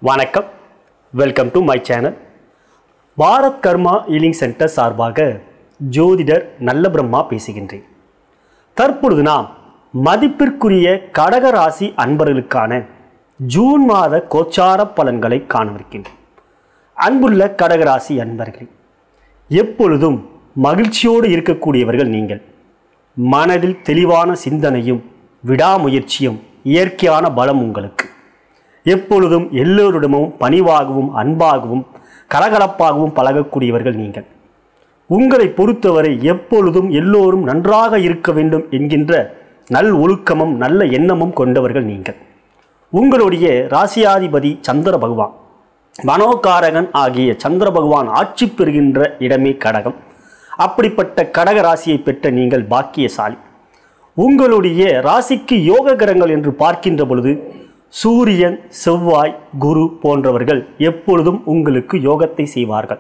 வணக்கம் welcome to my channel Bharat Karma healing center சார்பாக ஜோதிடர் நல்ல பிரம்மா பேசுகின்றேன் தற்பொழுது நாம் மதிப்பிற்குரிய கடக ராசி அன்பர்களுக்கான ஜூன் மாத கோச்சார பலன்களை காணவிருக்கின்றோம் அன்புள்ள கடகராசி அன்பர்களே எப்பொழுதும் மகிழ்ச்சியோடு இருக்கக்கூடியவர்கள் நீங்கள் மனதில் தெளிவான சிந்தனையும் விடாமுயற்சியும் இயற்கையான பலம் உங்களுக்கு எப்பொழுதும் எல்லோரிடமும் பணிவாகவும் அன்பாகவும் கலகலப்பாகவும் பழகக்கூடியவர்கள் நீங்கள் உங்களை பொறுத்தவரை எப்பொழுதும் எல்லோரும் நன்றாக இருக்க வேண்டும் என்கின்ற நல் ஒழுக்கமும் நல்ல எண்ணமும் கொண்டவர்கள் நீங்கள் உங்களுடைய ராசியாதிபதி சந்திர பகவான் மனோகாரகன் ஆகிய சந்திர பகவான் ஆட்சி பெறுகின்ற இடமே கடகம் அப்படிப்பட்ட கடக ராசியை பெற்ற நீங்கள் பாக்கியசாலி உங்களுடைய ராசிக்கு யோக கிரகங்கள் என்று பார்க்கின்ற பொழுது சூரியன் செவ்வாய் குரு போன்றவர்கள் எப்பொழுதும் உங்களுக்கு யோகத்தை செய்வார்கள்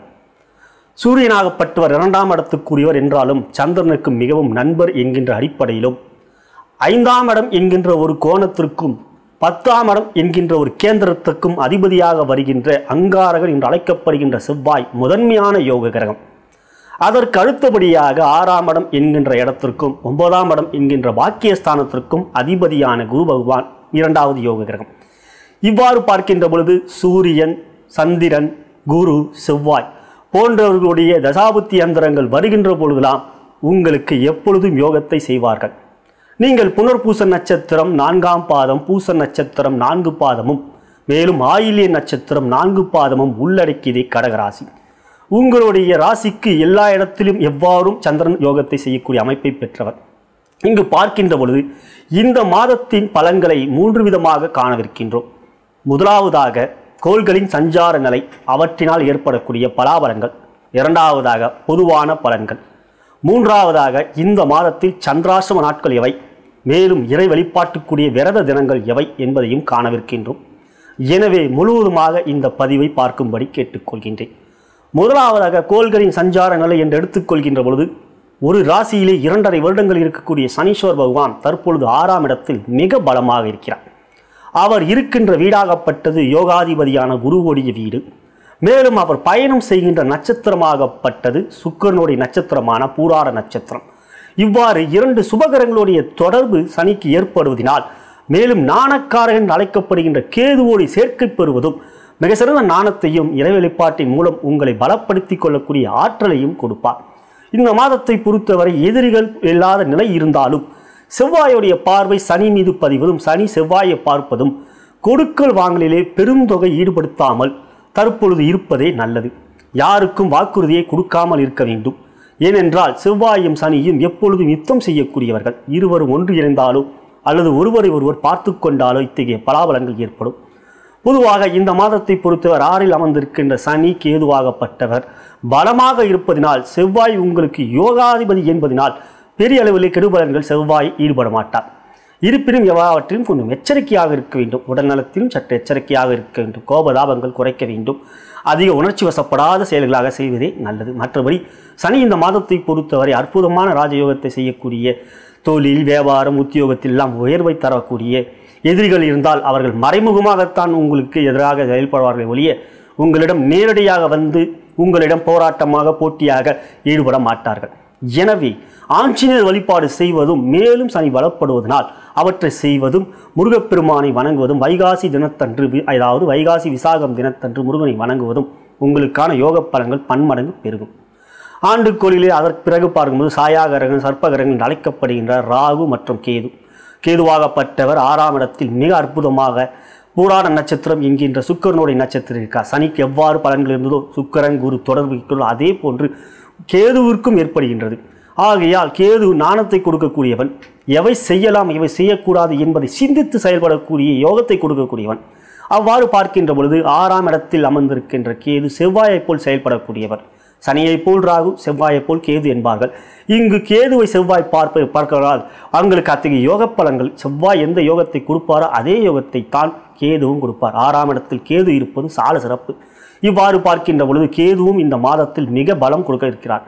சூரியனாகப்பட்டவர் இரண்டாம் இடத்துக்குரியவர் என்றாலும் சந்திரனுக்கு மிகவும் நண்பர் என்கின்ற அடிப்படையிலும் ஐந்தாம் இடம் என்கின்ற ஒரு கோணத்திற்கும் பத்தாம் இடம் என்கின்ற ஒரு கேந்திரத்துக்கும் அதிபதியாக வருகின்ற அங்காரகன் என்று அழைக்கப்படுகின்ற செவ்வாய் முதன்மையான யோக கிரகம் அதற்கு அடுத்தபடியாக ஆறாம் இடம் என்கின்ற இடத்திற்கும் ஒன்பதாம் இடம் என்கின்ற பாக்கியஸ்தானத்திற்கும் அதிபதியான குரு பகவான் இரண்டாவது யோக கிரகம் இவ்வாறு பார்க்கின்ற பொழுது சூரியன் சந்திரன் குரு செவ்வாய் போன்றவர்களுடைய தசாபுத்தி யந்திரங்கள் வருகின்ற பொழுதெல்லாம் உங்களுக்கு எப்பொழுதும் யோகத்தை செய்வார்கள் நீங்கள் புனர்பூச நட்சத்திரம் நான்காம் பாதம் பூச நட்சத்திரம் நான்கு பாதமும் மேலும் ஆயில்ய நட்சத்திரம் நான்கு பாதமும் உள்ளடக்கியதை கடகராசி உங்களுடைய ராசிக்கு எல்லா இடத்திலும் எவ்வாறும் சந்திரன் யோகத்தை செய்யக்கூடிய அமைப்பை பெற்றவர் இங்கு பார்க்கின்ற பொழுது இந்த மாதத்தின் பலன்களை மூன்று விதமாக காணவிருக்கின்றோம் முதலாவதாக கோள்களின் சஞ்சார நிலை அவற்றினால் ஏற்படக்கூடிய பலாபலங்கள் இரண்டாவதாக பொதுவான பலன்கள் மூன்றாவதாக இந்த மாதத்தில் சந்திராசிரம நாட்கள் எவை மேலும் இறை வழிபாட்டுக்குரிய விரத தினங்கள் எவை என்பதையும் காணவிருக்கின்றோம் எனவே முழுவதுமாக இந்த பதிவை பார்க்கும்படி கேட்டுக்கொள்கின்றேன் முதலாவதாக கோள்களின் சஞ்சார நிலை என்று எடுத்துக்கொள்கின்ற பொழுது ஒரு ராசியிலே இரண்டரை வருடங்கள் இருக்கக்கூடிய சனீஸ்வர் பகவான் தற்பொழுது ஆறாம் இடத்தில் மிக பலமாக இருக்கிறார் அவர் இருக்கின்ற வீடாகப்பட்டது யோகாதிபதியான குருவுடைய வீடு மேலும் அவர் பயணம் செய்கின்ற நட்சத்திரமாகப்பட்டது சுக்கரனுடைய நட்சத்திரமான பூராட நட்சத்திரம் இவ்வாறு இரண்டு சுபகரங்களுடைய தொடர்பு சனிக்கு ஏற்படுவதினால் மேலும் நாணக்காரகன் அழைக்கப்படுகின்ற கேதுவோடு சேர்க்கை பெறுவதும் மிக சிறந்த நாணத்தையும் இறை வெளிப்பாட்டின் மூலம் உங்களை பலப்படுத்திக் கொள்ளக்கூடிய ஆற்றலையும் கொடுப்பார் இந்த மாதத்தை பொறுத்தவரை எதிரிகள் இல்லாத நிலை இருந்தாலும் செவ்வாயுடைய பார்வை சனி மீது பதிவதும் சனி செவ்வாயை பார்ப்பதும் கொடுக்கல் வாங்கலிலே பெரும் தொகை ஈடுபடுத்தாமல் தற்பொழுது இருப்பதே நல்லது யாருக்கும் வாக்குறுதியை கொடுக்காமல் இருக்க வேண்டும் ஏனென்றால் செவ்வாயும் சனியும் எப்பொழுதும் யுத்தம் செய்யக்கூடியவர்கள் இருவரும் ஒன்று இணைந்தாலோ அல்லது ஒருவரை ஒருவர் பார்த்து கொண்டாலோ இத்தகைய பலாபலங்கள் ஏற்படும் பொதுவாக இந்த மாதத்தை பொறுத்தவர் ஆறில் அமர்ந்திருக்கின்ற சனி கேதுவாகப்பட்டவர் பலமாக இருப்பதினால் செவ்வாய் உங்களுக்கு யோகாதிபதி என்பதனால் பெரிய அளவில் கெடுபலன்கள் செவ்வாய் ஈடுபட மாட்டார் இருப்பினும் எவ்வாவற்றிலும் கொஞ்சம் எச்சரிக்கையாக இருக்க வேண்டும் உடல்நலத்திலும் சற்று எச்சரிக்கையாக இருக்க வேண்டும் கோபதாபங்கள் குறைக்க வேண்டும் அதிக உணர்ச்சி வசப்படாத செயல்களாக செய்வதே நல்லது மற்றபடி சனி இந்த மாதத்தை பொறுத்தவரை அற்புதமான ராஜயோகத்தை செய்யக்கூடிய தொழில் வியாபாரம் உத்தியோகத்தில் எல்லாம் உயர்வை தரக்கூடிய எதிரிகள் இருந்தால் அவர்கள் மறைமுகமாகத்தான் உங்களுக்கு எதிராக செயல்படுவார்கள் ஒழிய உங்களிடம் நேரடியாக வந்து உங்களிடம் போராட்டமாக போட்டியாக ஈடுபட மாட்டார்கள் எனவே ஆஞ்சநேயர் வழிபாடு செய்வதும் மேலும் சனி பலப்படுவதனால் அவற்றை செய்வதும் முருகப்பெருமானை வணங்குவதும் வைகாசி தினத்தன்று வி- அதாவது வைகாசி விசாகம் தினத்தன்று முருகனை வணங்குவதும் உங்களுக்கான யோக பலன்கள் பன்மடங்கு பெருகும் ஆண்டுக்கோளிலே அதற்கு பிறகு பார்க்கும்போது சாயாகரகன் சர்ப்பகரகன் என்று அழைக்கப்படுகின்ற ராகு மற்றும் கேது கேதுவாகப்பட்டவர் ஆறாம் இடத்தில் மிக அற்புதமாக பூராட நட்சத்திரம் என்கின்ற சுக்கரனுடைய நட்சத்திரம் இருக்கா சனிக்கு எவ்வாறு பலன்கள் இருந்ததோ சுக்கரன் குரு தொடர்பு இருக்கிறதோ அதே போன்று கேதுவிற்கும் ஏற்படுகின்றது ஆகையால் கேது நாணத்தை கொடுக்கக்கூடியவன் எவை செய்யலாம் எவை செய்யக்கூடாது என்பதை சிந்தித்து செயல்படக்கூடிய யோகத்தை கொடுக்கக்கூடியவன் அவ்வாறு பார்க்கின்ற பொழுது ஆறாம் இடத்தில் அமர்ந்திருக்கின்ற கேது செவ்வாயைப் போல் செயல்படக்கூடியவர் சனியைப் போல் ராகு செவ்வாயைப் போல் கேது என்பார்கள் இங்கு கேதுவை செவ்வாய் பார்ப்ப பார்க்கிறால் அவங்களுக்கு அத்தகைய யோக பலன்கள் செவ்வாய் எந்த யோகத்தை கொடுப்பாரோ அதே யோகத்தை தான் கேதுவும் கொடுப்பார் ஆறாம் இடத்தில் கேது இருப்பது சால சிறப்பு இவ்வாறு பார்க்கின்ற பொழுது கேதுவும் இந்த மாதத்தில் மிக பலம் கொடுக்க இருக்கிறார்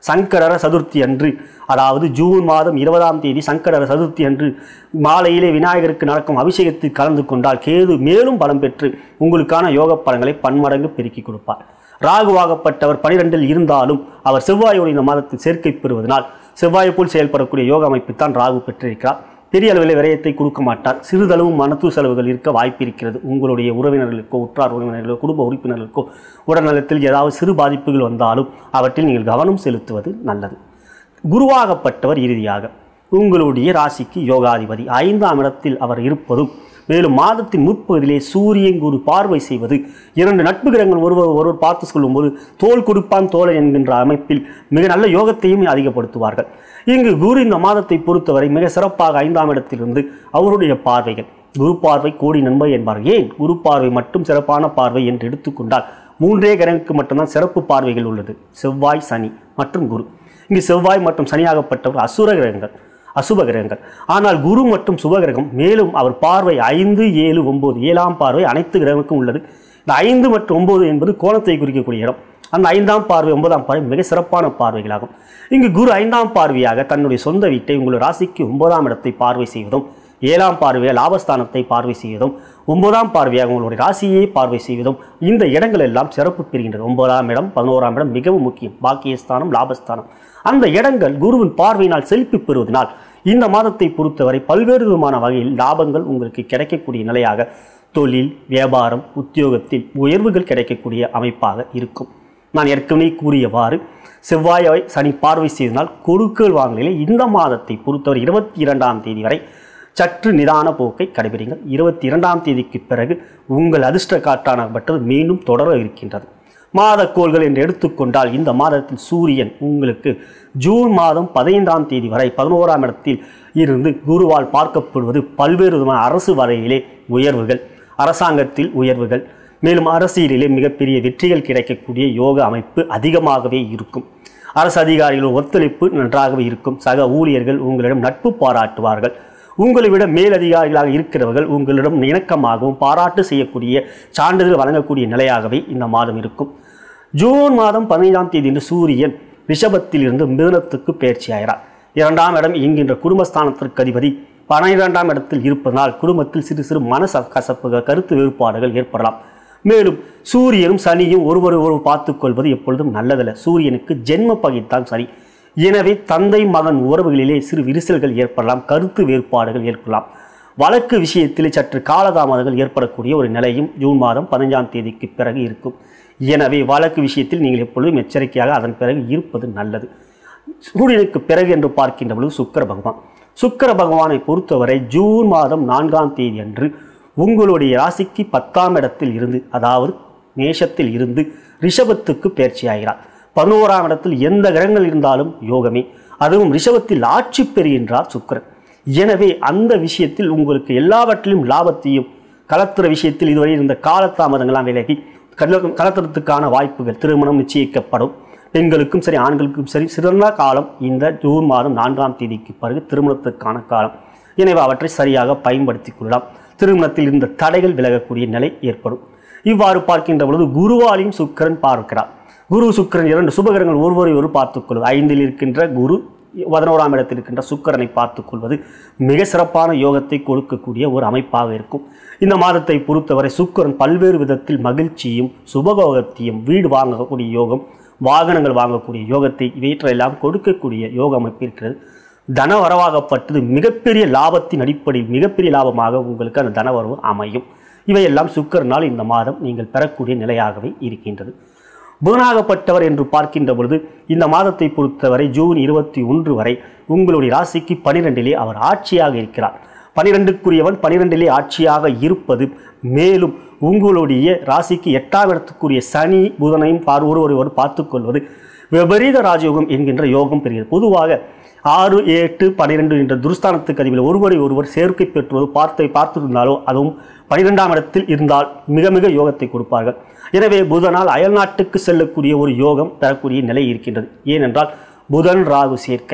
சங்கடர சதுர்த்தி அன்று அதாவது ஜூன் மாதம் இருபதாம் தேதி சங்கடர சதுர்த்தி அன்று மாலையிலே விநாயகருக்கு நடக்கும் அபிஷேகத்தில் கலந்து கொண்டால் கேது மேலும் பலம் பெற்று உங்களுக்கான யோக பலன்களை பன்மடங்கு பெருக்கி கொடுப்பார் ராகுவாகப்பட்டவர் பனிரெண்டில் இருந்தாலும் அவர் செவ்வாயோடு இந்த மாதத்தில் சேர்க்கை பெறுவதனால் செவ்வாயை போல் செயல்படக்கூடிய யோக அமைப்புத்தான் ராகு பெற்றிருக்கிறார் பெரிய அளவில் விரயத்தை கொடுக்க மாட்டார் சிறிதளவு மருத்துவ செலவுகள் இருக்க வாய்ப்பு இருக்கிறது உங்களுடைய உறவினர்களுக்கோ உற்றார் உறவினர்களுக்கோ குடும்ப உறுப்பினர்களுக்கோ உடல்நலத்தில் ஏதாவது சிறு பாதிப்புகள் வந்தாலும் அவற்றில் நீங்கள் கவனம் செலுத்துவது நல்லது குருவாகப்பட்டவர் இறுதியாக உங்களுடைய ராசிக்கு யோகாதிபதி ஐந்தாம் இடத்தில் அவர் இருப்பதும் மேலும் மாதத்தின் முற்பகுதியிலே சூரியன் குரு பார்வை செய்வது இரண்டு நட்பு கிரகங்கள் ஒருவர் ஒருவர் பார்த்து சொல்லும்போது தோல் கொடுப்பான் தோழன் என்கின்ற அமைப்பில் மிக நல்ல யோகத்தையும் அதிகப்படுத்துவார்கள் இங்கு குரு இந்த மாதத்தை பொறுத்தவரை மிக சிறப்பாக ஐந்தாம் இடத்திலிருந்து அவருடைய பார்வைகள் குரு பார்வை கோடி நன்மை என்பார்கள் ஏன் குரு பார்வை மட்டும் சிறப்பான பார்வை என்று எடுத்துக்கொண்டால் மூன்றே கிரகங்களுக்கு மட்டும்தான் சிறப்பு பார்வைகள் உள்ளது செவ்வாய் சனி மற்றும் குரு இங்கு செவ்வாய் மற்றும் சனியாகப்பட்டவர் அசுர கிரகங்கள் அசுப கிரகங்கள் ஆனால் குரு மற்றும் சுபகிரகம் மேலும் அவர் பார்வை ஐந்து ஏழு ஒன்பது ஏழாம் பார்வை அனைத்து கிரகங்களுக்கும் உள்ளது இந்த ஐந்து மற்றும் ஒன்பது என்பது கோணத்தை குறிக்கக்கூடிய இடம் அந்த ஐந்தாம் பார்வை ஒன்பதாம் பார்வை மிக சிறப்பான பார்வைகளாகும் இங்கு குரு ஐந்தாம் பார்வையாக தன்னுடைய சொந்த வீட்டை உங்களுடைய ராசிக்கு ஒன்பதாம் இடத்தை பார்வை செய்வதும் ஏழாம் பார்வையாக லாபஸ்தானத்தை பார்வை செய்வதும் ஒன்பதாம் பார்வையாக உங்களுடைய ராசியை பார்வை செய்வதும் இந்த இடங்கள் எல்லாம் சிறப்பு பெறுகின்றது ஒன்பதாம் இடம் பதினோராம் இடம் மிகவும் முக்கியம் பாக்கியஸ்தானம் லாபஸ்தானம் அந்த இடங்கள் குருவின் பார்வையினால் செழிப்பு பெறுவதனால் இந்த மாதத்தை பொறுத்தவரை பல்வேறு விதமான வகையில் லாபங்கள் உங்களுக்கு கிடைக்கக்கூடிய நிலையாக தொழில் வியாபாரம் உத்தியோகத்தில் உயர்வுகள் கிடைக்கக்கூடிய அமைப்பாக இருக்கும் நான் ஏற்கனவே கூறியவாறு செவ்வாயை சனி பார்வை செய்தனால் கொடுக்கல் வாங்கலிலே இந்த மாதத்தை பொறுத்தவரை இருபத்தி இரண்டாம் தேதி வரை சற்று நிதான போக்கை கடைபிடிங்கள் இருபத்தி இரண்டாம் தேதிக்கு பிறகு உங்கள் அதிர்ஷ்ட காற்றானப்பட்டது மீண்டும் தொடர இருக்கின்றது மாதக்கோள்கள் என்று எடுத்துக்கொண்டால் இந்த மாதத்தில் சூரியன் உங்களுக்கு ஜூன் மாதம் பதினைந்தாம் தேதி வரை பதினோராம் இடத்தில் இருந்து குருவால் பார்க்கப்படுவது பல்வேறு விதமான அரசு வரையிலே உயர்வுகள் அரசாங்கத்தில் உயர்வுகள் மேலும் அரசியலிலே மிகப்பெரிய வெற்றிகள் கிடைக்கக்கூடிய யோக அமைப்பு அதிகமாகவே இருக்கும் அரசு அதிகாரிகள் ஒத்துழைப்பு நன்றாகவே இருக்கும் சக ஊழியர்கள் உங்களிடம் நட்பு பாராட்டுவார்கள் உங்களை விட மேலதிகாரிகளாக இருக்கிறவர்கள் உங்களிடம் இணக்கமாகவும் பாராட்டு செய்யக்கூடிய சான்றிதழ் வழங்கக்கூடிய நிலையாகவே இந்த மாதம் இருக்கும் ஜூன் மாதம் பதினைந்தாம் தேதி இன்று சூரியன் ரிஷபத்தில் இருந்து மிதுனத்துக்கு பயிற்சியாகிறார் இரண்டாம் இடம் என்கின்ற குடும்பஸ்தானத்திற்கு அதிபதி பன்னிரெண்டாம் இடத்தில் இருப்பதனால் குடும்பத்தில் சிறு சிறு மனச கசப்புகள் கருத்து வேறுபாடுகள் ஏற்படலாம் மேலும் சூரியனும் சனியும் ஒருவர் ஒருவர் பார்த்துக் கொள்வது எப்பொழுதும் நல்லதல்ல சூரியனுக்கு ஜென்ம பகைத்தான் சரி எனவே தந்தை மகன் உறவுகளிலே சிறு விரிசல்கள் ஏற்படலாம் கருத்து வேறுபாடுகள் ஏற்படலாம் வழக்கு விஷயத்திலே சற்று காலதாமதங்கள் ஏற்படக்கூடிய ஒரு நிலையும் ஜூன் மாதம் பதினஞ்சாம் தேதிக்கு பிறகு இருக்கும் எனவே வழக்கு விஷயத்தில் நீங்கள் எப்பொழுதும் எச்சரிக்கையாக அதன் பிறகு இருப்பது நல்லது சூரியனுக்கு பிறகு என்று பார்க்கின்ற பொழுது சுக்கர பகவான் சுக்கர பகவானை பொறுத்தவரை ஜூன் மாதம் நான்காம் தேதி அன்று உங்களுடைய ராசிக்கு பத்தாம் இடத்தில் இருந்து அதாவது மேஷத்தில் இருந்து ரிஷபத்துக்கு பயிற்சியாகிறார் பதினோராம் இடத்தில் எந்த கிரகங்கள் இருந்தாலும் யோகமே அதுவும் ரிஷபத்தில் ஆட்சி பெறுகின்றார் சுக்கிரன் எனவே அந்த விஷயத்தில் உங்களுக்கு எல்லாவற்றிலும் லாபத்தையும் கலத்துற விஷயத்தில் இதுவரை இருந்த காலதாமதங்களாம் விலகி கல கலத்துறதுக்கான வாய்ப்புகள் திருமணம் நிச்சயிக்கப்படும் பெண்களுக்கும் சரி ஆண்களுக்கும் சரி சிறந்த காலம் இந்த ஜூன் மாதம் நான்காம் தேதிக்கு பிறகு திருமணத்துக்கான காலம் எனவே அவற்றை சரியாக பயன்படுத்திக் கொள்ளலாம் திருமணத்தில் இருந்த தடைகள் விலகக்கூடிய நிலை ஏற்படும் இவ்வாறு பார்க்கின்ற பொழுது குருவாலையும் சுக்கிரன் பார்க்கிறார் குரு சுக்கிரன் இரண்டு சுபகரங்கள் ஒருவரை ஒரு பார்த்துக்கொள்வது ஐந்தில் இருக்கின்ற குரு பதினோராம் இடத்தில் இருக்கின்ற சுக்கிரனை பார்த்துக்கொள்வது மிக சிறப்பான யோகத்தை கொடுக்கக்கூடிய ஒரு அமைப்பாக இருக்கும் இந்த மாதத்தை பொறுத்தவரை சுக்கிரன் பல்வேறு விதத்தில் மகிழ்ச்சியும் சுபகோகத்தையும் வீடு வாங்கக்கூடிய யோகம் வாகனங்கள் வாங்கக்கூடிய யோகத்தை இவற்றையெல்லாம் கொடுக்கக்கூடிய யோக அமைப்பு இருக்கிறது தன வரவாகப்பட்டது மிகப்பெரிய லாபத்தின் அடிப்படையில் மிகப்பெரிய லாபமாக உங்களுக்கு அந்த தனவரவு அமையும் இவையெல்லாம் சுக்கரனால் இந்த மாதம் நீங்கள் பெறக்கூடிய நிலையாகவே இருக்கின்றது புதனாகப்பட்டவர் என்று பார்க்கின்ற பொழுது இந்த மாதத்தை பொறுத்தவரை ஜூன் இருபத்தி ஒன்று வரை உங்களுடைய ராசிக்கு பனிரெண்டிலே அவர் ஆட்சியாக இருக்கிறார் பனிரெண்டுக்குரியவன் பனிரெண்டிலே ஆட்சியாக இருப்பது மேலும் உங்களுடைய ராசிக்கு எட்டாம் இடத்துக்குரிய சனி புதனையும் பார் ஒருவரை பார்த்துக்கொள்வது விபரீத ராஜயோகம் என்கின்ற யோகம் பெறுகிறது பொதுவாக ஆறு எட்டு பன்னிரெண்டு என்ற துருஸ்தானத்துக்கு அதிபதியில் ஒருவரை ஒருவர் சேர்க்கை பெற்றுவது பார்த்தை பார்த்திருந்தாலோ அதுவும் பனிரெண்டாம் இடத்தில் இருந்தால் மிக மிக யோகத்தை கொடுப்பார்கள் எனவே புதனால் அயல்நாட்டுக்கு செல்லக்கூடிய ஒரு யோகம் பெறக்கூடிய நிலை இருக்கின்றது ஏனென்றால் புதன் ராகு சேர்க்கை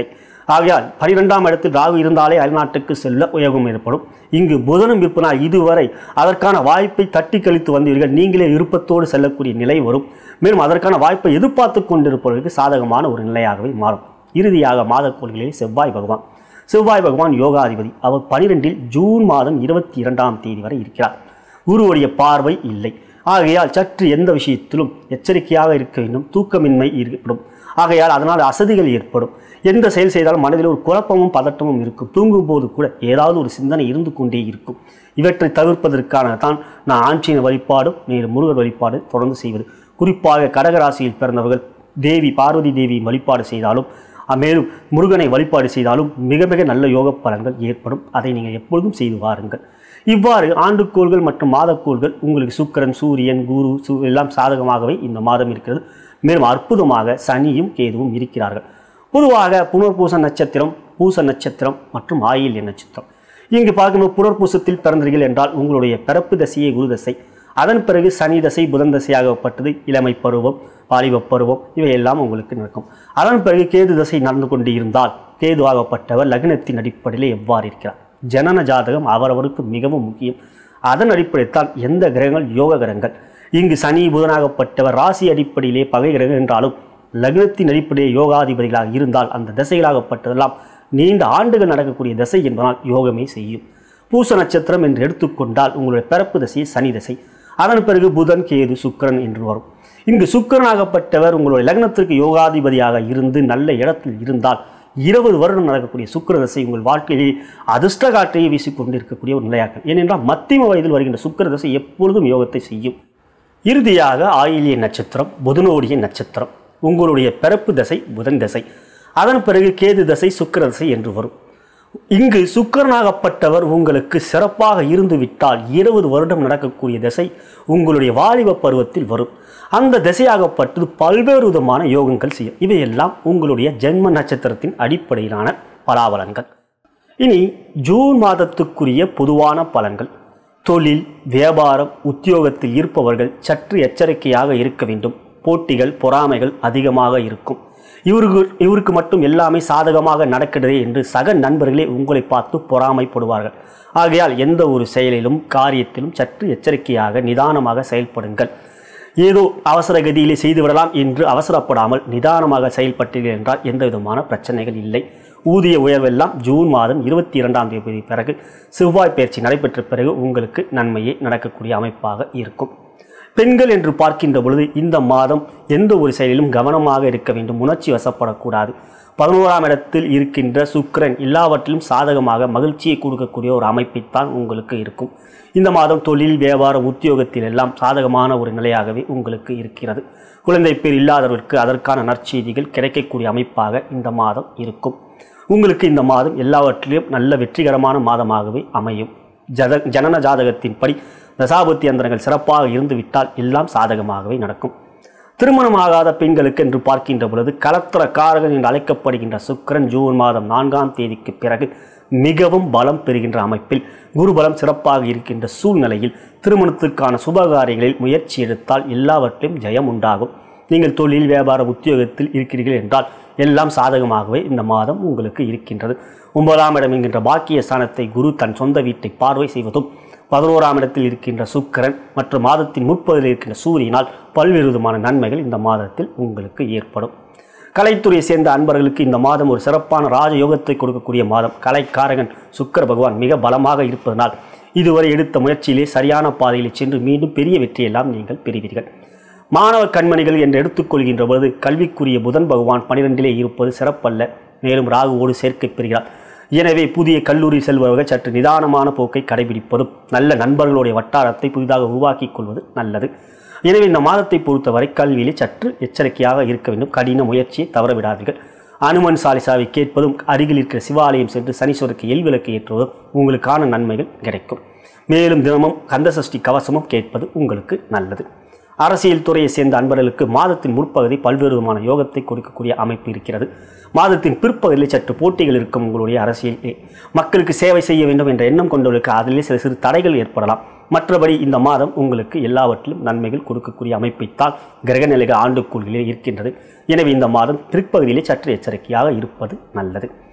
ஆகையால் பனிரெண்டாம் இடத்தில் ராகு இருந்தாலே அயல்நாட்டுக்கு செல்ல உயோகம் ஏற்படும் இங்கு புதனும் இருப்பனால் இதுவரை அதற்கான வாய்ப்பை தட்டி கழித்து வந்தீர்கள் நீங்களே விருப்பத்தோடு செல்லக்கூடிய நிலை வரும் மேலும் அதற்கான வாய்ப்பை எதிர்பார்த்து கொண்டிருப்பவர்களுக்கு சாதகமான ஒரு நிலையாகவே மாறும் இறுதியாக மாதக்கோள்களில் செவ்வாய் பகவான் செவ்வாய் பகவான் யோகாதிபதி அவர் பனிரெண்டில் ஜூன் மாதம் இருபத்தி இரண்டாம் தேதி வரை இருக்கிறார் குருவுடைய பார்வை இல்லை ஆகையால் சற்று எந்த விஷயத்திலும் எச்சரிக்கையாக இருக்க வேண்டும் தூக்கமின்மை ஏற்படும் ஆகையால் அதனால் அசதிகள் ஏற்படும் எந்த செயல் செய்தாலும் மனதில் ஒரு குழப்பமும் பதட்டமும் இருக்கும் தூங்கும் போது கூட ஏதாவது ஒரு சிந்தனை இருந்து கொண்டே இருக்கும் இவற்றை தவிர்ப்பதற்கான தான் நான் ஆஞ்சநேய வழிபாடும் மேலும் முருகர் வழிபாடு தொடர்ந்து செய்வது குறிப்பாக கடகராசியில் பிறந்தவர்கள் தேவி பார்வதி தேவியின் வழிபாடு செய்தாலும் அஹ், மேலும் முருகனை வழிபாடு செய்தாலும் மிக மிக நல்ல யோக பலன்கள் ஏற்படும் அதை நீங்கள் எப்பொழுதும் செய்து வாருங்கள் இவ்வாறு ஆண்டுக்கோள்கள் மற்றும் மாதக்கோள்கள் உங்களுக்கு சுக்கிரன் சூரியன் குரு சு எல்லாம் சாதகமாகவே இந்த மாதம் இருக்கிறது மேலும் அற்புதமாக சனியும் கேதுவும் இருக்கிறார்கள் பொதுவாக புனர்பூச நட்சத்திரம் பூச நட்சத்திரம் மற்றும் ஆயில்ய நட்சத்திரம் இங்கு பார்க்கும்போது புனர்பூசத்தில் பிறந்தீர்கள் என்றால் உங்களுடைய பிறப்பு தசையே குரு தசை அதன் பிறகு சனி தசை புதன் தசையாகப்பட்டது இளமை பருவம் வாலிப பருவம் இவையெல்லாம் உங்களுக்கு நடக்கும் அதன் பிறகு கேது தசை நடந்து கொண்டு இருந்தால் கேது ஆகப்பட்டவர் லக்னத்தின் அடிப்படையிலே எவ்வாறு இருக்கிறார் ஜனன ஜாதகம் அவரவருக்கு மிகவும் முக்கியம் அதன் அடிப்படையில் எந்த கிரகங்கள் யோக கிரகங்கள் இங்கு சனி புதனாகப்பட்டவர் ராசி அடிப்படையிலே பகை கிரகம் என்றாலும் லக்னத்தின் அடிப்படையில் யோகாதிபதிகளாக இருந்தால் அந்த திசைகளாகப்பட்டதெல்லாம் நீண்ட ஆண்டுகள் நடக்கக்கூடிய திசை என்பதனால் யோகமே செய்யும் பூச நட்சத்திரம் என்று எடுத்துக்கொண்டால் உங்களுடைய பிறப்பு திசை சனி திசை அதன் பிறகு புதன் கேது சுக்கிரன் என்று வரும் இங்கு சுக்கிரனாகப்பட்டவர் உங்களுடைய லக்னத்திற்கு யோகாதிபதியாக இருந்து நல்ல இடத்தில் இருந்தால் இருபது வருடம் நடக்கக்கூடிய சுக்கிர தசை உங்கள் வாழ்க்கையிலே அதிர்ஷ்ட காற்றையை வீசிக்கொண்டு இருக்கக்கூடிய ஒரு நிலையாகும் ஏனென்றால் மத்தியம வயதில் வருகின்ற சுக்கிர தசை எப்பொழுதும் யோகத்தை செய்யும் இறுதியாக ஆயிலிய நட்சத்திரம் புதனோடிய நட்சத்திரம் உங்களுடைய பிறப்பு தசை புதன் தசை அதன் பிறகு கேது தசை சுக்கிர தசை என்று வரும் இங்கு சுக்கிரனாகப்பட்டவர் உங்களுக்கு சிறப்பாக இருந்து விட்டால் இருபது வருடம் நடக்கக்கூடிய திசை உங்களுடைய வாலிப பருவத்தில் வரும் அந்த திசையாகப்பட்டது பல்வேறு விதமான யோகங்கள் செய்யும் இவையெல்லாம் உங்களுடைய ஜென்ம நட்சத்திரத்தின் அடிப்படையிலான பலாபலன்கள் இனி ஜூன் மாதத்துக்குரிய பொதுவான பலன்கள் தொழில் வியாபாரம் உத்தியோகத்தில் இருப்பவர்கள் சற்று எச்சரிக்கையாக இருக்க வேண்டும் போட்டிகள் பொறாமைகள் அதிகமாக இருக்கும் இவருக்கு இவருக்கு மட்டும் எல்லாமே சாதகமாக நடக்கிறதே என்று சக நண்பர்களே உங்களை பார்த்து பொறாமைப்படுவார்கள் ஆகையால் எந்த ஒரு செயலிலும் காரியத்திலும் சற்று எச்சரிக்கையாக நிதானமாக செயல்படுங்கள் ஏதோ அவசர கதியிலே செய்துவிடலாம் என்று அவசரப்படாமல் நிதானமாக செயல்பட்டீர்கள் என்றால் எந்த விதமான பிரச்சனைகள் இல்லை ஊதிய உயர்வெல்லாம் ஜூன் மாதம் இருபத்தி இரண்டாம் தேதி பிறகு செவ்வாய் பயிற்சி நடைபெற்ற பிறகு உங்களுக்கு நன்மையே நடக்கக்கூடிய அமைப்பாக இருக்கும் பெண்கள் என்று பார்க்கின்ற பொழுது இந்த மாதம் எந்த ஒரு செயலிலும் கவனமாக இருக்க வேண்டும் உணர்ச்சி வசப்படக்கூடாது பதினோராம் இடத்தில் இருக்கின்ற சுக்கிரன் எல்லாவற்றிலும் சாதகமாக மகிழ்ச்சியை கொடுக்கக்கூடிய ஒரு அமைப்பைத்தான் உங்களுக்கு இருக்கும் இந்த மாதம் தொழில் வியாபாரம் உத்தியோகத்தில் எல்லாம் சாதகமான ஒரு நிலையாகவே உங்களுக்கு இருக்கிறது குழந்தை பேர் இல்லாதவர்களுக்கு அதற்கான நற்செய்திகள் கிடைக்கக்கூடிய அமைப்பாக இந்த மாதம் இருக்கும் உங்களுக்கு இந்த மாதம் எல்லாவற்றிலும் நல்ல வெற்றிகரமான மாதமாகவே அமையும் ஜத ஜனன ஜாதகத்தின்படி தசாபுத்தி அந்தரங்கள் சிறப்பாக இருந்துவிட்டால் எல்லாம் சாதகமாகவே நடக்கும் திருமணமாகாத பெண்களுக்கு என்று பார்க்கின்ற பொழுது கலத்திர காரகன் என்று அழைக்கப்படுகின்ற சுக்கிரன் ஜூன் மாதம் நான்காம் தேதிக்கு பிறகு மிகவும் பலம் பெறுகின்ற அமைப்பில் குருபலம் சிறப்பாக இருக்கின்ற சூழ்நிலையில் திருமணத்திற்கான சுபகாரியங்களில் முயற்சி எடுத்தால் எல்லாவற்றிலும் ஜெயம் உண்டாகும் நீங்கள் தொழில் வியாபார உத்தியோகத்தில் இருக்கிறீர்கள் என்றால் எல்லாம் சாதகமாகவே இந்த மாதம் உங்களுக்கு இருக்கின்றது ஒன்பதாம் இடம் என்கின்ற பாக்கிய ஸ்தானத்தை குரு தன் சொந்த வீட்டை பார்வை செய்வதும் பதினோராம் இடத்தில் இருக்கின்ற சுக்கிரன் மற்றும் மாதத்தின் முற்பகுதியில் இருக்கின்ற சூரியனால் பல்வேறு விதமான நன்மைகள் இந்த மாதத்தில் உங்களுக்கு ஏற்படும் கலைத்துறையை சேர்ந்த அன்பர்களுக்கு இந்த மாதம் ஒரு சிறப்பான ராஜயோகத்தை கொடுக்கக்கூடிய மாதம் கலைக்காரகன் சுக்கிர பகவான் மிக பலமாக இருப்பதனால் இதுவரை எடுத்த முயற்சியிலே சரியான பாதையில் சென்று மீண்டும் பெரிய வெற்றியெல்லாம் நீங்கள் பெறுவீர்கள் மாணவ கண்மணிகள் என்று எடுத்துக்கொள்கின்ற பொழுது கல்விக்குரிய புதன் பகவான் பனிரெண்டிலே இருப்பது சிறப்பல்ல மேலும் ராகுவோடு சேர்க்கை பெறுகிறார் எனவே புதிய கல்லூரி செல்பவர்கள் சற்று நிதானமான போக்கை கடைபிடிப்பதும் நல்ல நண்பர்களுடைய வட்டாரத்தை புதிதாக உருவாக்கிக் கொள்வது நல்லது எனவே இந்த மாதத்தை பொறுத்தவரை கல்வியிலே சற்று எச்சரிக்கையாக இருக்க வேண்டும் கடின முயற்சியை தவறவிடாதீர்கள் அனுமன் சாலிசாவை கேட்பதும் அருகில் இருக்கிற சிவாலயம் சென்று சனீஸ்வருக்கு எல்விளக்கு ஏற்றுவதும் உங்களுக்கான நன்மைகள் கிடைக்கும் மேலும் தினமும் கந்தசஷ்டி கவசமும் கேட்பது உங்களுக்கு நல்லது அரசியல் துறையை சேர்ந்த அன்பர்களுக்கு மாதத்தின் முற்பகுதி பல்வேறு விதமான யோகத்தை கொடுக்கக்கூடிய அமைப்பு இருக்கிறது மாதத்தின் பிற்பகுதியில் சற்று போட்டிகள் இருக்கும் உங்களுடைய அரசியல் மக்களுக்கு சேவை செய்ய வேண்டும் என்ற எண்ணம் கொண்டவர்களுக்கு அதிலே சில சிறு தடைகள் ஏற்படலாம் மற்றபடி இந்த மாதம் உங்களுக்கு எல்லாவற்றிலும் நன்மைகள் கொடுக்கக்கூடிய அமைப்பைத்தான் கிரகநிலைகள் ஆண்டுக்குள்ளிலே இருக்கின்றது எனவே இந்த மாதம் பிற்பகுதியிலே சற்று எச்சரிக்கையாக இருப்பது நல்லது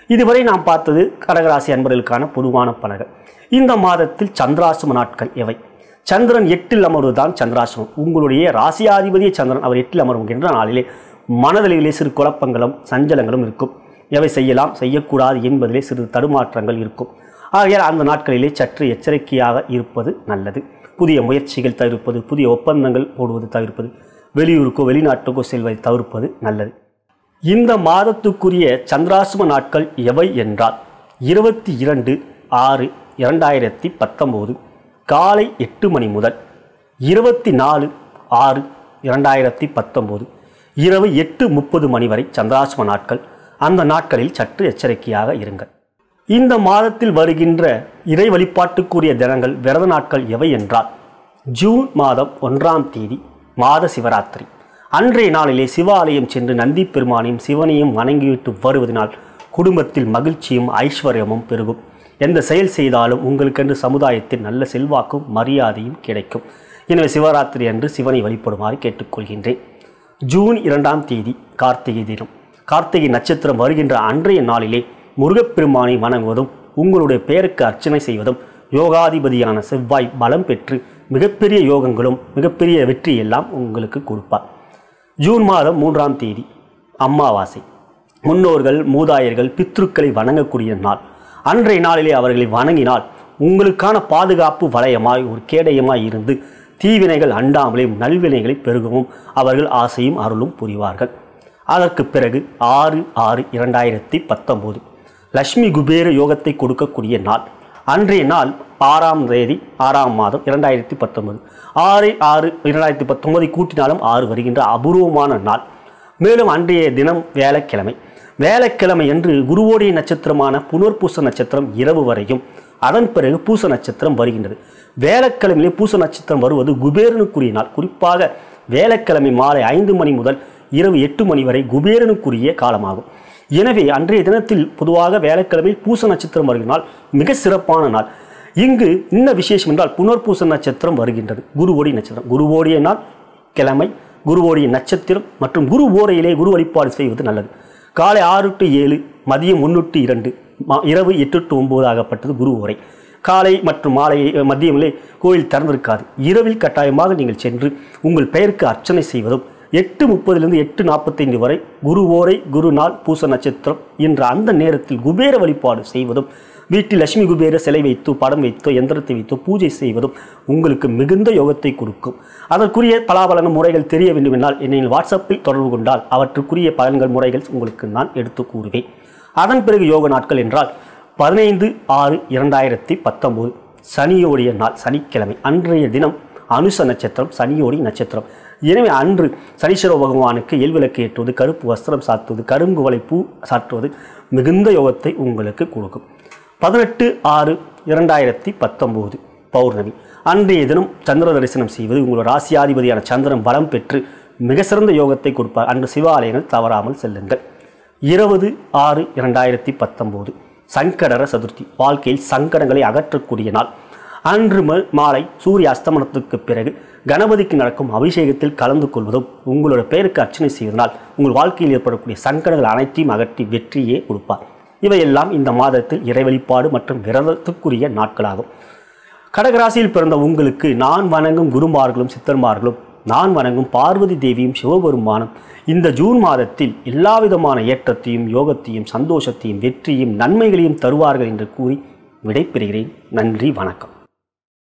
இதுவரை நாம் பார்த்தது கடகராசி அன்பர்களுக்கான பொதுவான பலன்கள் இந்த மாதத்தில் சந்திராசிரம நாட்கள் எவை சந்திரன் எட்டில் அமர்வதுதான் சந்திராசிரமம் உங்களுடைய ராசியாதிபதிய சந்திரன் அவர் எட்டில் அமர்வுகின்ற நாளிலே மனதளவிலே சிறு குழப்பங்களும் சஞ்சலங்களும் இருக்கும் எவை செய்யலாம் செய்யக்கூடாது என்பதிலே சிறு தடுமாற்றங்கள் இருக்கும் ஆகையால் அந்த நாட்களிலே சற்று எச்சரிக்கையாக இருப்பது நல்லது புதிய முயற்சிகள் தவிர்ப்பது புதிய ஒப்பந்தங்கள் போடுவது தவிர்ப்பது வெளியூருக்கோ வெளிநாட்டுக்கோ செல்வதை தவிர்ப்பது நல்லது இந்த மாதத்துக்குரிய சந்திராசிரம நாட்கள் எவை என்றால் இருபத்தி இரண்டு ஆறு இரண்டாயிரத்தி பத்தொம்போது காலை எட்டு மணி முதல் இருபத்தி நாலு ஆறு இரண்டாயிரத்தி பத்தொம்போது இரவு எட்டு முப்பது மணி வரை சந்திராசிரம நாட்கள் அந்த நாட்களில் சற்று எச்சரிக்கையாக இருங்கள் இந்த மாதத்தில் வருகின்ற இறை வழிபாட்டுக்குரிய தினங்கள் விரத நாட்கள் எவை என்றால் ஜூன் மாதம் ஒன்றாம் தேதி மாத சிவராத்திரி அன்றைய நாளிலே சிவாலயம் சென்று நந்தி பெருமானையும் சிவனையும் வணங்கிவிட்டு வருவதனால் குடும்பத்தில் மகிழ்ச்சியும் ஐஸ்வர்யமும் பெருகும் எந்த செயல் செய்தாலும் உங்களுக்கென்று சமுதாயத்தில் நல்ல செல்வாக்கும் மரியாதையும் கிடைக்கும் எனவே சிவராத்திரி அன்று சிவனை வழிபடுமாறு கேட்டுக்கொள்கின்றேன் ஜூன் இரண்டாம் தேதி கார்த்திகை தினம் கார்த்திகை நட்சத்திரம் வருகின்ற அன்றைய நாளிலே முருகப்பெருமானை வணங்குவதும் உங்களுடைய பெயருக்கு அர்ச்சனை செய்வதும் யோகாதிபதியான செவ்வாய் பலம் பெற்று மிகப்பெரிய யோகங்களும் மிகப்பெரிய வெற்றி எல்லாம் உங்களுக்கு கொடுப்பார் ஜூன் மாதம் மூன்றாம் தேதி அமாவாசை முன்னோர்கள் மூதாயர்கள் பித்ருக்களை வணங்கக்கூடிய நாள் அன்றைய நாளிலே அவர்களை வணங்கினால் உங்களுக்கான பாதுகாப்பு வளையமாய் ஒரு கேடயமாய் இருந்து தீவினைகள் அண்டாமலே நல்வினைகளை பெருகவும் அவர்கள் ஆசையும் அருளும் புரிவார்கள் அதற்கு பிறகு ஆறு ஆறு இரண்டாயிரத்தி பத்தொம்போது லக்ஷ்மி குபேர யோகத்தை கொடுக்கக்கூடிய நாள் அன்றைய நாள் ஆறாம் தேதி ஆறாம் மாதம் இரண்டாயிரத்தி பத்தொன்பது ஆறு ஆறு இரண்டாயிரத்தி பத்தொன்பதை கூட்டினாலும் ஆறு வருகின்ற அபூர்வமான நாள் மேலும் அன்றைய தினம் வேலைக்கிழமை வேலைக்கிழமை என்று குருவோடைய நட்சத்திரமான புனர்பூச நட்சத்திரம் இரவு வரையும் அதன் பிறகு பூச நட்சத்திரம் வருகின்றது வேலைக்கிழமையிலே பூச நட்சத்திரம் வருவது குபேரனுக்குரிய நாள் குறிப்பாக வேலைக்கிழமை மாலை ஐந்து மணி முதல் இரவு எட்டு மணி வரை குபேரனுக்குரிய காலமாகும் எனவே அன்றைய தினத்தில் பொதுவாக வேலைக்கிழமையில் பூச நட்சத்திரம் வருகிற மிக சிறப்பான நாள் இங்கு இன்ன விசேஷம் என்றால் புனர்பூச நட்சத்திரம் வருகின்றது குருவோடி நட்சத்திரம் குருவோடைய நாள் கிழமை குருவோடைய நட்சத்திரம் மற்றும் குரு ஓரையிலே குரு வழிபாடு செய்வது நல்லது காலை ஆறு டு ஏழு மதியம் ஒன்று டு இரண்டு மா- இரவு எட்டு டு ஒன்பது ஆகப்பட்டது குரு ஓரை காலை மற்றும் மாலை மதியமிலே கோயில் திறந்திருக்காது இரவில் கட்டாயமாக நீங்கள் சென்று உங்கள் பெயருக்கு அர்ச்சனை செய்வதும் எட்டு முப்பதிலிருந்து எட்டு நாற்பத்தைந்து வரை குரு ஓரை குரு நாள் பூச நட்சத்திரம் என்ற அந்த நேரத்தில் குபேர வழிபாடு செய்வதும் வீட்டில் லட்சுமி குபேர சிலை வைத்தோ படம் வைத்தோ எந்திரத்தை வைத்தோ பூஜை செய்வதும் உங்களுக்கு மிகுந்த யோகத்தை கொடுக்கும் அதற்குரிய பலாபலன முறைகள் தெரிய வேண்டுமென்றால் என்னை வாட்ஸ்அப்பில் தொடர்பு கொண்டால் அவற்றுக்குரிய பலன்கள் முறைகள் உங்களுக்கு நான் எடுத்து கூறுவேன் அதன் பிறகு யோக நாட்கள் என்றால் பதினைந்து ஆறு இரண்டாயிரத்தி பத்தொம்போது சனியோடைய நாள் சனிக்கிழமை அன்றைய தினம் அனுச நட்சத்திரம் சனியோடி நட்சத்திரம் எனவே அன்று சனீஸ்வர பகவானுக்கு எல்விளக்கு ஏற்றுவது கருப்பு வஸ்திரம் சாத்துவது கருங்குவளை பூ சாற்றுவது மிகுந்த யோகத்தை உங்களுக்கு கொடுக்கும் பதினெட்டு ஆறு இரண்டாயிரத்தி பத்தொம்போது பௌர்ணமி அன்றைய தினம் சந்திர தரிசனம் செய்வது உங்களோட ராசியாதிபதியான சந்திரன் பலம் பெற்று மிக சிறந்த யோகத்தை கொடுப்பார் அன்று சிவாலயங்கள் தவறாமல் செல்லுங்கள் இருபது ஆறு இரண்டாயிரத்தி பத்தொம்போது சங்கடர சதுர்த்தி வாழ்க்கையில் சங்கடங்களை அகற்றக்கூடிய நாள் அன்று ம- மாலை சூரிய அஸ்தமனத்துக்கு பிறகு கணபதிக்கு நடக்கும் அபிஷேகத்தில் கலந்து கொள்வதும் உங்களோட பெயருக்கு அர்ச்சனை செய்வதனால் உங்கள் வாழ்க்கையில் ஏற்படக்கூடிய சங்கடங்கள் அனைத்தையும் அகற்றி வெற்றியே கொடுப்பார் இவையெல்லாம் இந்த மாதத்தில் இறை வழிபாடு மற்றும் விரதத்துக்குரிய நாட்களாகும் கடகராசியில் பிறந்த உங்களுக்கு நான் வணங்கும் குருமார்களும் சித்தர்மார்களும் நான் வணங்கும் பார்வதி தேவியும் சிவபெருமானும் இந்த ஜூன் மாதத்தில் எல்லாவிதமான ஏற்றத்தையும் யோகத்தையும் சந்தோஷத்தையும் வெற்றியும் நன்மைகளையும் தருவார்கள் என்று கூறி விடைபெறுகிறேன் நன்றி வணக்கம்